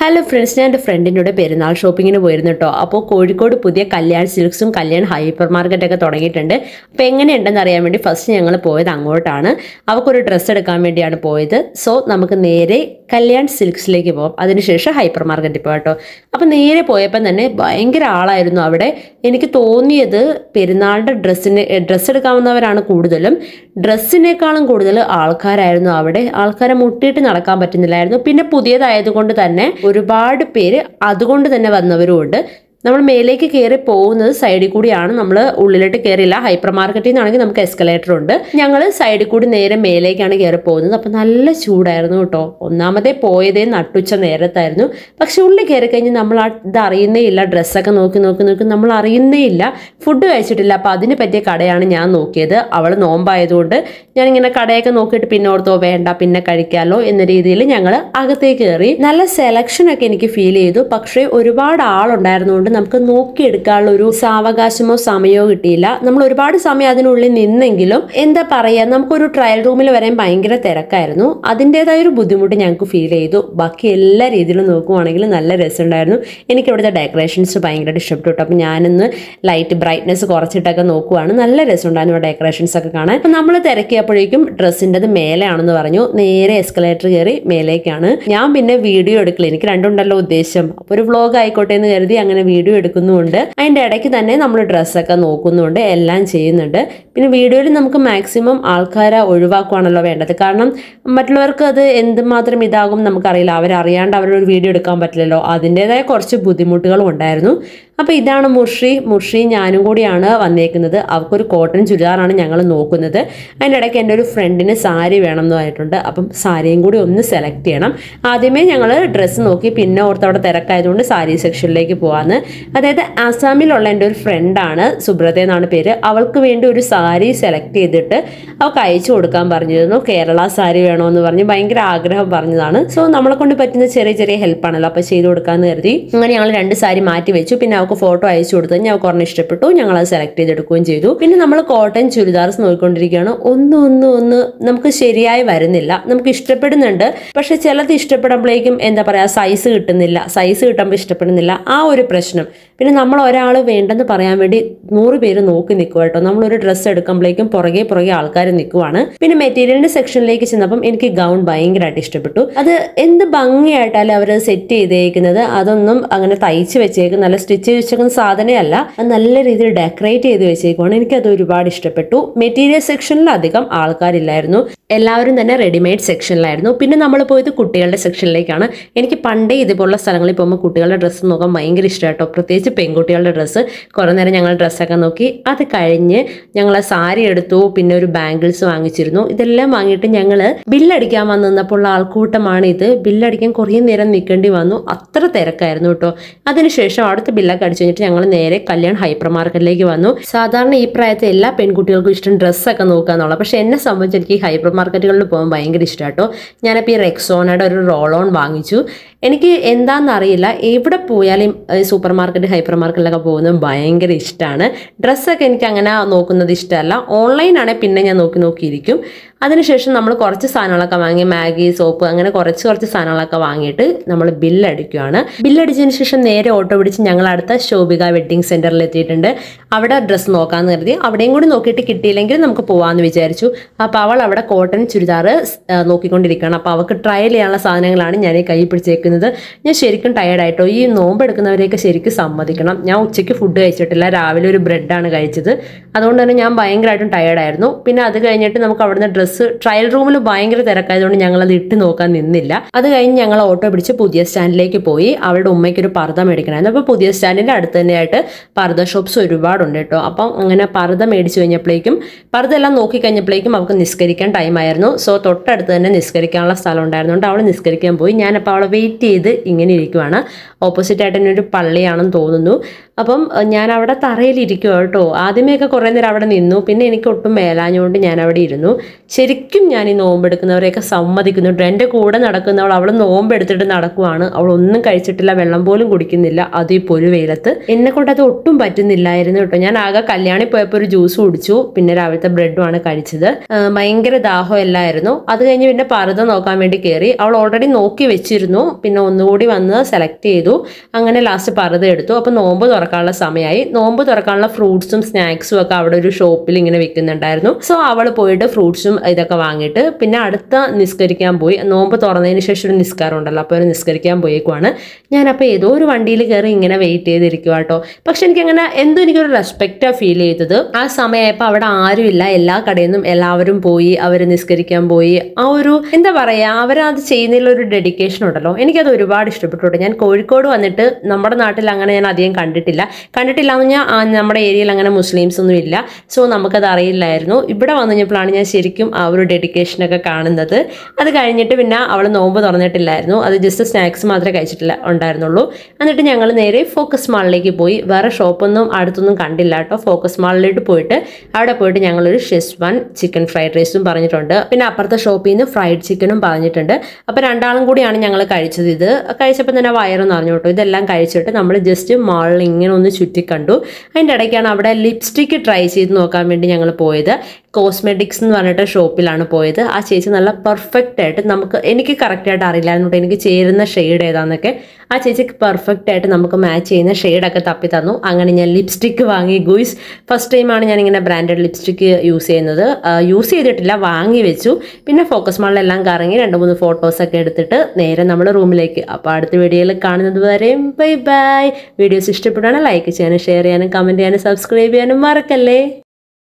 Hello friends ഞാൻ എൻ്റെ ഫ്രണ്ടിൻ്റെ കൂടെ പെരുന്നാൾ ഷോപ്പിങ്ങിന് പോയിരുന്നു കേട്ടോ അപ്പോൾ കോഴിക്കോട് പുതിയ കല്യാൺ സിൽക്സും കല്യാൺ ഹൈപ്പർ മാർക്കറ്റൊക്കെ തുടങ്ങിയിട്ടുണ്ട് അപ്പോൾ എങ്ങനെയുണ്ടെന്ന് അറിയാൻ വേണ്ടി ഫസ്റ്റ് ഞങ്ങൾ പോയത് അങ്ങോട്ടാണ് അവൾക്കൊരു ഡ്രസ്സ് എടുക്കാൻ വേണ്ടിയാണ് പോയത് സോ നമുക്ക് നേരെ കല്യാൺ സിൽക്സിലേക്ക് പോകാം അതിനുശേഷം ഹൈപ്പർ മാർക്കറ്റിൽ പോകാം കേട്ടോ അപ്പോൾ നേരെ പോയപ്പോൾ തന്നെ ഭയങ്കര ആളായിരുന്നു അവിടെ എനിക്ക് തോന്നിയത് പെരുന്നാളിൻ്റെ ഡ്രസ്സിന് ഡ്രസ്സ് എടുക്കാവുന്നവരാണ് കൂടുതലും ഡ്രസ്സിനേക്കാളും കൂടുതൽ ആൾക്കാരായിരുന്നു അവിടെ ആൾക്കാരെ മുട്ടിയിട്ട് നടക്കാൻ പറ്റുന്നില്ലായിരുന്നു പിന്നെ പുതിയതായതുകൊണ്ട് തന്നെ ഒരുപാട് പേര് അതുകൊണ്ട് തന്നെ വന്നവരും ഉണ്ട് നമ്മൾ മേലേക്ക് കയറി പോകുന്നത് സൈഡിൽ കൂടിയാണ് നമ്മൾ ഉള്ളിലോട്ട് കയറിയില്ല ഹൈപ്പർ മാർക്കറ്റിൽ നിന്നാണെങ്കിൽ നമുക്ക് എസ്കലേറ്റർ ഉണ്ട് ഞങ്ങൾ സൈഡിൽ കൂടി നേരെ മേലേക്കാണ് കയറി പോകുന്നത് അപ്പം നല്ല ചൂടായിരുന്നു കേട്ടോ ഒന്നാമതേ പോയതേ നട്ടുച്ച നേരത്തായിരുന്നു പക്ഷെ ഉള്ളിൽ കയറി കഴിഞ്ഞ് നമ്മൾ ആ ഇത് അറിയുന്നേ ഇല്ല ഡ്രസ്സൊക്കെ നോക്കി നോക്കി നോക്കി നമ്മൾ അറിയുന്നേ ഇല്ല ഫുഡ് കഴിച്ചിട്ടില്ല അപ്പം അതിന് പറ്റിയ കടയാണ് ഞാൻ നോക്കിയത് അവൾ നോമ്പായതുകൊണ്ട് ഞാനിങ്ങനെ കടയൊക്കെ നോക്കിയിട്ട് പിന്നെ ഓർത്തോ വേണ്ട പിന്നെ കഴിക്കാമല്ലോ എന്ന രീതിയിൽ ഞങ്ങൾ അകത്തേക്ക് കയറി നല്ല സെലക്ഷൻ ഒക്കെ എനിക്ക് ഫീൽ ചെയ്തു പക്ഷേ ഒരുപാട് ആളുണ്ടായിരുന്നുകൊണ്ട് നമുക്ക് നോക്കിയെടുക്കാനുള്ള ഒരു സാവകാശമോ സമയമോ കിട്ടിയില്ല നമ്മൾ ഒരുപാട് സമയം അതിനുള്ളിൽ നിന്നെങ്കിലും എന്താ പറയുക നമുക്കൊരു ട്രയൽ റൂമിൽ വരാൻ ഭയങ്കര തിരക്കായിരുന്നു അതിൻ്റെതായ ഒരു ബുദ്ധിമുട്ട് ഞങ്ങൾക്ക് ഫീൽ ചെയ്തു ബാക്കി എല്ലാ രീതിയിലും നോക്കുവാണെങ്കിൽ നല്ല രസമുണ്ടായിരുന്നു എനിക്ക് ഇവിടുത്തെ ഡെക്കറേഷൻസ് ഭയങ്കരമായിട്ട് ഇഷ്ടപ്പെട്ടു അപ്പം ഞാനിന്ന് ലൈറ്റ് ബ്രൈറ്റ്നസ് കുറച്ചിട്ടൊക്കെ നോക്കുവാണ് നല്ല രസമുണ്ടായിരുന്നു ഇവിടെ ഡെക്കറേഷൻസ് ഒക്കെ കാണാൻ അപ്പം നമ്മൾ തിരക്കിയപ്പോഴേക്കും ഡ്രസ്സിൻ്റെത് മേലെയാണെന്ന് പറഞ്ഞു നേരെ എസ്കലേറ്റർ കയറി മേലേക്കാണ് ഞാൻ പിന്നെ വീഡിയോ എടുക്കില്ല എനിക്ക് രണ്ടുണ്ടല്ലോ ഉദ്ദേശം അപ്പോൾ ഒരു വ്ളോഗ് ആയിക്കോട്ടെ എന്ന് കരുതി അങ്ങനെ വീഡിയോ എടുക്കുന്നുമുണ്ട് അതിൻ്റെ ഇടയ്ക്ക് തന്നെ നമ്മൾ ഡ്രസ്സൊക്കെ നോക്കുന്നുണ്ട് എല്ലാം ചെയ്യുന്നുണ്ട് പിന്നെ വീഡിയോയിൽ നമുക്ക് മാക്സിമം ആൾക്കാരെ ഒഴിവാക്കുവാണല്ലോ വേണ്ടത് കാരണം മറ്റുള്ളവർക്ക് അത് എന്തുമാത്രം ഇതാകും നമുക്കറിയില്ല അവരറിയാണ്ട് അവരുടെ ഒരു വീഡിയോ എടുക്കാൻ പറ്റില്ലല്ലോ അതിൻ്റെതായ കുറച്ച് ബുദ്ധിമുട്ടുകളും ഉണ്ടായിരുന്നു അപ്പോൾ ഇതാണ് മുർഷി മുർഷി ഞാനും കൂടിയാണ് വന്നേക്കുന്നത് അവർക്കൊരു കോട്ടൺ ചുരിദാറാണ് ഞങ്ങൾ നോക്കുന്നത് അതിൻ്റെ ഇടയ്ക്ക് എൻ്റെ ഒരു ഫ്രണ്ടിന് സാരി വേണം എന്ന് പറഞ്ഞിട്ടുണ്ട് അപ്പം സാരിയും കൂടി ഒന്ന് സെലക്ട് ചെയ്യണം ആദ്യമേ ഞങ്ങൾ ഡ്രസ്സ് നോക്കി പിന്നെ ഓർത്ത് അവിടെ തിരക്കായതുകൊണ്ട് സാരി സെക്ഷനിലേക്ക് പോകാമെന്ന് അതായത് ആസാമിലുള്ള എൻ്റെ ഒരു ഫ്രണ്ടാണ് സുബ്രത എന്നാണ് പേര് അവൾക്ക് വേണ്ടി ഒരു സാരി സെലക്ട് ചെയ്തിട്ട് അവൾക്ക് അയച്ചു കൊടുക്കാൻ പറഞ്ഞിരുന്നു കേരള സാരി വേണമെന്ന് പറഞ്ഞ് ഭയങ്കര ആഗ്രഹം പറഞ്ഞതാണ് സോ നമ്മളെ കൊണ്ട് പറ്റുന്ന ചെറിയ ചെറിയ ഹെൽപ്പാണല്ലോ അപ്പോൾ ചെയ്ത് കൊടുക്കാമെന്ന് കരുതി അങ്ങനെ ഞങ്ങൾ രണ്ട് സാരി മാറ്റി വെച്ചു പിന്നെ അവൾക്ക് ഫോട്ടോ അയച്ചു കൊടുത്തു ഞങ്ങൾക്ക് ഒരെണ്ണം ഇഷ്ടപ്പെട്ടു ഞങ്ങൾ അത് സെലക്ട് ചെയ്തെടുക്കുകയും ചെയ്തു പിന്നെ നമ്മൾ കോട്ടൺ ചുരിദാർസ് നോക്കിക്കൊണ്ടിരിക്കുകയാണ് ഒന്നും ഒന്നും ഒന്ന് നമുക്ക് ശരിയായി വരുന്നില്ല നമുക്ക് ഇഷ്ടപ്പെടുന്നുണ്ട് പക്ഷെ ചിലത് ഇഷ്ടപ്പെടുമ്പോഴേക്കും എന്താ പറയുക സൈസ് കിട്ടുന്നില്ല സൈസ് കിട്ടുമ്പോൾ ഇഷ്ടപ്പെടുന്നില്ല ആ ഒരു പ്രശ്നം പിന്നെ നമ്മൾ ഒരാൾ വേണ്ടെന്ന് പറയാൻ വേണ്ടി നൂറ് പേര് നോക്കി നിൽക്കുക കേട്ടോ നമ്മളൊരു ഡ്രസ്സ് എടുക്കുമ്പോഴേക്കും പുറകെ പുറകെ ആൾക്കാർ നിൽക്കുവാണ് പിന്നെ മെറ്റീരിയലിന്റെ സെക്ഷനിലേക്ക് ചെന്നപ്പം എനിക്ക് ഗൗൺ ഭയങ്കരമായിട്ട് ഇഷ്ടപ്പെട്ടു അത് എന്ത് ഭംഗിയായിട്ടാലും അവർ സെറ്റ് ചെയ്തേക്കുന്നത് അതൊന്നും അങ്ങനെ തയ്ച്ച് വെച്ചേക്കും നല്ല സ്റ്റിച്ച് വെച്ചേക്കുന്ന സാധനമല്ല അത് നല്ല രീതിയിൽ ഡെക്കറേറ്റ് ചെയ്ത് വെച്ചേക്കുവാണ് എനിക്കത് ഒരുപാട് ഇഷ്ടപ്പെട്ടു മെറ്റീരിയൽ സെക്ഷനിൽ അധികം ആൾക്കാരില്ലായിരുന്നു എല്ലാവരും തന്നെ റെഡിമെയ്ഡ് സെക്ഷനിലായിരുന്നു പിന്നെ നമ്മൾ പോയത് കുട്ടികളുടെ സെക്ഷനിലേക്കാണ് എനിക്ക് പണ്ടേ ഇതുപോലുള്ള സ്ഥലങ്ങളിൽ പോകുമ്പോൾ കുട്ടികളുടെ ഡ്രസ്സ് നോക്കാൻ ഭയങ്കര ഇഷ്ടമായിട്ടോ പ്രത്യേകിച്ച് പെൺകുട്ടികളുടെ ഡ്രസ്സ് കുറേ നേരം ഞങ്ങൾ ഡ്രസ്സൊക്കെ നോക്കി അത് കഴിഞ്ഞ് ഞങ്ങൾ സാരി എടുത്തു പിന്നെ ഒരു ബാംഗിൾസ് വാങ്ങിച്ചിരുന്നു ഇതെല്ലാം വാങ്ങിയിട്ട് ഞങ്ങൾ ബില്ലടിക്കാൻ വന്ന് നിന്നപ്പോൾ ഉള്ള ആൾക്കൂട്ടമാണ് ഇത് ബില്ലടിക്കാൻ കുറേ നേരം നിൽക്കേണ്ടി വന്നു അത്ര തിരക്കായിരുന്നു കേട്ടോ അതിനുശേഷം അടുത്ത ബില്ലൊക്കെ അടിച്ചു കഴിഞ്ഞിട്ട് ഞങ്ങൾ നേരെ കല്യാൺ ഹൈപ്പർ മാർക്കറ്റിലേക്ക് വന്നു സാധാരണ ഈ പ്രായത്തെ എല്ലാ പെൺകുട്ടികൾക്കും ഇഷ്ടം ഡ്രസ്സൊക്കെ നോക്കുക എന്നുള്ളത് പക്ഷെ എന്നെ സംബന്ധിച്ച് എനിക്ക് ഈ ഹൈപ്പർ മാർക്കറ്റുകളിൽ പോകാൻ ഭയങ്കര ഇഷ്ടമാട്ടോ ഞാനപ്പോൾ ഈ റെക്സോണയുടെ ഒരു റോൾ ഓൺ വാങ്ങിച്ചു എനിക്ക് എന്താണെന്നറിയില്ല എവിടെ പോയാലും ഈ സൂപ്പർ മാർക്കറ്റ് ഹൈപ്പർ മാർക്കറ്റിലൊക്കെ പോകുന്നത് ഭയങ്കര ഇഷ്ടമാണ് ഡ്രസ്സൊക്കെ എനിക്ക് അങ്ങനെ നോക്കുന്നത് ഇഷ്ടമല്ല ഓൺലൈനാണെങ്കിൽ പിന്നെ ഞാൻ നോക്കി നോക്കിയിരിക്കും അതിനുശേഷം നമ്മൾ കുറച്ച് സാധനങ്ങളൊക്കെ വാങ്ങി മാഗി സോപ്പ് അങ്ങനെ കുറച്ച് കുറച്ച് സാധനങ്ങളൊക്കെ വാങ്ങിയിട്ട് നമ്മൾ ബില്ലടിക്കുകയാണ് ബില്ലടിച്ചതിന് ശേഷം നേരെ ഓട്ടോ പിടിച്ച് ഞങ്ങൾ അടുത്ത ശോഭിക വെഡ്ഡിംഗ് സെന്ററിൽ എത്തിയിട്ടുണ്ട് അവിടെ ഡ്രസ്സ് നോക്കാമെന്ന് കരുതി അവിടെയും കൂടി നോക്കിയിട്ട് കിട്ടിയില്ലെങ്കിൽ നമുക്ക് പോകാമെന്ന് വിചാരിച്ചു അപ്പോൾ അവൾ അവിടെ കോട്ടൺ ചുരിദാർ നോക്കിക്കൊണ്ടിരിക്കുകയാണ് അപ്പോൾ അവൾക്ക് ട്രയൽ ചെയ്യാനുള്ള സാധനങ്ങളാണ് ഞാൻ ഈ കൈ പിടിച്ചേക്കുന്നത് ഞാൻ ശരിക്കും ടയർഡായിട്ടോ ഈ നോമ്പ് എടുക്കുന്നവരെയൊക്കെ ശരിക്കും സമ്മതിക്കണം ഞാൻ ഉച്ചയ്ക്ക് ഫുഡ് കഴിച്ചിട്ടില്ല രാവിലെ ഒരു ബ്രെഡാണ് കഴിച്ചത് അതുകൊണ്ട് തന്നെ ഞാൻ ഭയങ്കരമായിട്ടും ടയർഡായിരുന്നു പിന്നെ അത് കഴിഞ്ഞിട്ട് നമുക്ക് അവിടുന്ന് ഡ്രസ്സ് ട്രയൽ റൂമിൽ ഭയങ്കര തിരക്കായതുകൊണ്ട് ഞങ്ങൾ അത് ഇട്ട് നോക്കാൻ നിന്നില്ല അത് കഴിഞ്ഞ് ഞങ്ങൾ ഓട്ടോ പിടിച്ച് പുതിയ സ്റ്റാൻഡിലേക്ക് പോയി അവളുടെ ഉമ്മയ്ക്ക് ഒരു പർദ്ദ മേടിക്കണമായിരുന്നു അപ്പോൾ പുതിയ സ്റ്റാൻഡിൻ്റെ അടുത്ത് തന്നെയായിട്ട് പർദ്ദ ഷോപ്സ് ഒരുപാടുണ്ട് കേട്ടോ അപ്പം അങ്ങനെ പർദ്ദ മേടിച്ചു കഴിഞ്ഞപ്പോഴേക്കും പർദ്ദ എല്ലാം നോക്കി കഴിഞ്ഞപ്പോഴേക്കും അവൾക്ക് നിസ്കരിക്കാൻ ടൈം ആയിരുന്നു സോ തൊട്ടടുത്ത് തന്നെ നിസ്കരിക്കാനുള്ള സ്ഥലം ഉണ്ടായിരുന്നുകൊണ്ട് അവൾ നിസ്കരിക്കാൻ പോയി ഞാനപ്പോൾ അവളെ വെയിറ്റ് ചെയ്ത് ഇങ്ങനെ ഇരിക്കുവാണ് ഓപ്പോസിറ്റ് ആയിട്ട് തന്നെ ഒരു പള്ളിയാണെന്ന് തോന്നുന്നു അപ്പം അഹ് ഞാൻ അവിടെ തറയിലിരിക്കുക കേട്ടോ ആദ്യമേയൊക്കെ കുറേ നേരം അവിടെ നിന്നു പിന്നെ എനിക്ക് ഒട്ടും മേലാഞ്ഞുകൊണ്ട് ഞാൻ അവിടെ ഇരുന്നു ശരിക്കും ഞാൻ ഈ നോമ്പെടുക്കുന്നവരെയൊക്കെ സമ്മതിക്കുന്നുണ്ട് എൻ്റെ കൂടെ നടക്കുന്നവൾ അവൾ നോമ്പെടുത്തിട്ട് നടക്കുവാണ് അവൾ ഒന്നും കഴിച്ചിട്ടില്ല വെള്ളം പോലും കുടിക്കുന്നില്ല അത് ഈ പൊരു വെയിലത്ത് എന്നെ കൊണ്ട് അത് ഒട്ടും പറ്റുന്നില്ലായിരുന്നു കേട്ടോ ഞാൻ ആകെ കല്യാണി പോയപ്പോൾ ഒരു ജ്യൂസ് കുടിച്ചു പിന്നെ രാവിലത്തെ ബ്രെഡുമാണ് കഴിച്ചത് ആ, ഭയങ്കര ദാഹം എല്ലായിരുന്നു അത് കഴിഞ്ഞ് പിന്നെ പർദ്ദ നോക്കാൻ വേണ്ടി കയറി അവൾ ഓൾറെഡി നോക്കി വെച്ചിരുന്നു പിന്നെ പിന്നെ ഒന്നുകൂടി വന്ന് സെലക്ട് ചെയ്തു അങ്ങനെ ലാസ്റ്റ് പറുത എടുത്തു അപ്പോൾ നോമ്പ് തുറക്കാനുള്ള സമയമായി നോമ്പ് തുറക്കാനുള്ള ഫ്രൂട്ട്സും സ്നാക്സും ഒക്കെ അവിടെ ഒരു ഷോപ്പിൽ ഇങ്ങനെ വിൽക്കുന്നുണ്ടായിരുന്നു സോ അവൾ പോയിട്ട് ഫ്രൂട്ട്സും ഇതൊക്കെ വാങ്ങിയിട്ട് പിന്നെ അടുത്ത നിസ്കരിക്കാൻ പോയി നോമ്പ് തുറന്നതിന് ശേഷം ഒരു നിസ്കാരം ഉണ്ടല്ലോ അപ്പോൾ ഒരു നിസ്കരിക്കാൻ പോയേക്കുവാണ് ഞാനപ്പോൾ ഏതോ ഒരു വണ്ടിയിൽ കയറി ഇങ്ങനെ വെയിറ്റ് ചെയ്തിരിക്കുക കേട്ടോ പക്ഷെ എനിക്കങ്ങനെ എന്തോ എനിക്കൊരു റെസ്പെക്റ്റാണ് ഫീൽ ചെയ്തത് ആ സമയമായപ്പോൾ അവിടെ ആരുമില്ല എല്ലാ കടയിൽ നിന്നും എല്ലാവരും പോയി അവർ നിസ്കരിക്കാൻ പോയി ആ ഒരു എന്താ പറയുക അവരത് ചെയ്യുന്നതിൽ ഒരു ഡെഡിക്കേഷൻ ഉണ്ടല്ലോ എനിക്കത് ഒരുപാട് ഇഷ്ടപ്പെട്ടു കേട്ടോ. ഞാൻ കോഴിക്കോട് വന്നിട്ട് നമ്മുടെ നാട്ടിൽ അങ്ങനെ ഞാൻ അധികം കണ്ടിട്ടില്ല കണ്ടിട്ടില്ല എന്ന് പറഞ്ഞാൽ ആ, നമ്മുടെ ഏരിയയിൽ അങ്ങനെ മുസ്ലിംസ് ഒന്നും ഇല്ല സോ നമുക്കത് അറിയില്ലായിരുന്നു ഇവിടെ വന്നു കഴിഞ്ഞപ്പോഴാണ് ഞാൻ ശരിക്കും ആ ഒരു ഡെഡിക്കേഷനൊക്കെ കാണുന്നത് അത് കഴിഞ്ഞിട്ട് പിന്നെ അവൾ നോമ്പ് തുറന്നിട്ടില്ലായിരുന്നു അത് ജസ്റ്റ് സ്നാക്സ് മാത്രമേ കഴിച്ചിട്ടില്ല ഉണ്ടായിരുന്നുള്ളൂ എന്നിട്ട് ഞങ്ങൾ നേരെ ഫോക്കസ് മാളിലേക്ക് പോയി വേറെ ഷോപ്പൊന്നും അടുത്തൊന്നും കണ്ടില്ല കേട്ടോ ഫോക്കസ് മാളിലേക്ക് പോയിട്ട് അവിടെ പോയിട്ട് ഞങ്ങളൊരു ഷെസ്വാൻ ചിക്കൻ ഫ്രൈഡ് റൈസും പറഞ്ഞിട്ടുണ്ട് പിന്നെ അപ്പുറത്തെ ഷോപ്പിൽ നിന്ന് ഫ്രൈഡ് ചിക്കനും പറഞ്ഞിട്ടുണ്ട് അപ്പോൾ രണ്ടാളും കൂടിയാണ് ഞങ്ങൾ കഴിച്ചത് ഇത് കഴിച്ചപ്പോൾ തന്നെ വയറ് നിറഞ്ഞു കേട്ടോ ഇതെല്ലാം കഴിച്ചിട്ട് നമ്മൾ ജസ്റ്റ് മാളിൽ ഇങ്ങനെ ഒന്ന് ചുറ്റിക്കണ്ടു അതിൻ്റെ ഇടയ്ക്കാണ് അവിടെ ലിപ്സ്റ്റിക്ക് ട്രൈ ചെയ്ത് നോക്കാൻ വേണ്ടി ഞങ്ങൾ പോയത് കോസ്മെറ്റിക്സ് എന്ന് പറഞ്ഞിട്ട് ഷോപ്പിലാണ് പോയത് ആ ചേച്ചി നല്ല പെർഫെക്റ്റ് ആയിട്ട് നമുക്ക് എനിക്ക് കറക്റ്റായിട്ട് അറിയില്ലായിരുന്നു കേട്ടോ എനിക്ക് ചേരുന്ന ഷെയ്ഡ് ഏതാന്നൊക്കെ ആ ചേച്ചിക്ക് പെർഫെക്റ്റ് ആയിട്ട് നമുക്ക് മാച്ച് ചെയ്യുന്ന ഷെയ്ഡൊക്കെ തപ്പി തന്നു അങ്ങനെ ഞാൻ ലിപ്സ്റ്റിക്ക് വാങ്ങി ഗുയിസ് ഫസ്റ്റ് ടൈമാണ് ഞാൻ ഇങ്ങനെ ബ്രാൻഡഡ് ലിപ്സ്റ്റിക്ക് യൂസ് ചെയ്യുന്നത് യൂസ് ചെയ്തിട്ടില്ല വാങ്ങി വെച്ചു പിന്നെ ഫോക്കസ് മാളിലെല്ലാം കറങ്ങി രണ്ട് മൂന്ന് ഫോട്ടോസൊക്കെ എടുത്തിട്ട് നേരെ നമ്മൾ റൂമിലേക്ക് അപ്പോൾ അടുത്ത വീഡിയോയിൽ കാണുന്നത് വരെയും ബൈ ബൈ വീഡിയോസ് ഇഷ്ടപ്പെടുകയാണെങ്കിൽ ലൈക്ക് ചെയ്യാനും ഷെയർ ചെയ്യാനും കമൻറ്റ് ചെയ്യാനും സബ്സ്ക്രൈബ് ചെയ്യാനും മറക്കല്ലേ